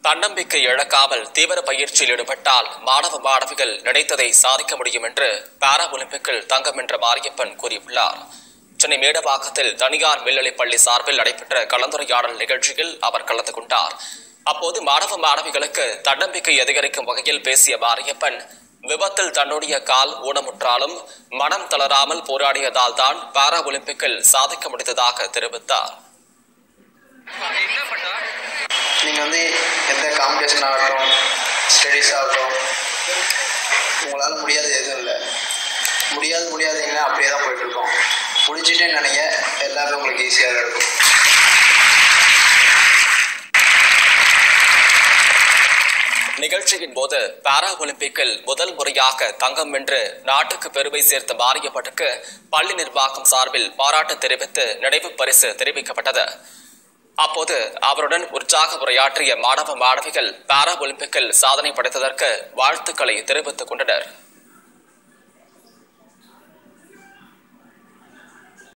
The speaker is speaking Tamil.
தன்னம்பிக்கை இழக்காமல் தீவிர பயிற்சியில் ஈடுபட்டால் மாணவ மாணவிகள் நினைத்ததை சாதிக்க முடியும் என்று பாரா ஒலிம்பிக்கில் தங்கம் வென்ற மாரியப்பன் கூறியுள்ளார் சென்னை மேடவாக்கத்தில் தனியார் மேல்நிலைப் பள்ளி சார்பில் நடைபெற்ற கலந்துரையாடல் நிகழ்ச்சியில் அவர் கலந்து கொண்டார் அப்போது மாணவ மாணவிகளுக்கு தன்னம்பிக்கை அதிகரிக்கும் வகையில் பேசிய மாரியப்பன் விபத்தில் தன்னுடைய கால் ஊனமுற்றாலும் மனம் தளராமல் போராடியதால் தான் பாரா ஒலிம்பிக்கில் சாதிக்க முடிந்ததாக தெரிவித்தார் நீங்கள் வந்து எந்த காம்படிஷன் ஆகட்டும் ஸ்டடீஸ் ஆகட்டும் உங்களால் முடியாது எதுவும் இல்லை முடியாது முடியாதுங்கன்னா அப்படியே தான் போயிட்டுருக்கோம் முடிச்சிட்டேன்னு நினைங்க எல்லாமே உங்களுக்கு ஈஸியாக தான் இருக்கும் நிகழ்ச்சியின் போது பாரா ஒலிம்பிக்கில் முதல் முறையாக தங்கம் வென்று நாட்டுக்கு பெருமை சேர்த்த மாரியப்பனுக்கு பள்ளி நிர்வாகம் சார்பில் பாராட்டு தெரிவித்து நினைவு பரிசு தெரிவிக்கப்பட்டது அப்போது அவருடன் உற்சாக உரையாற்றிய மாணவ மாணவிகள் பாரா ஒலிம்பிக்கில் சாதனை படைத்ததற்கு வாழ்த்துக்களை தெரிவித்துக் கொண்டனர்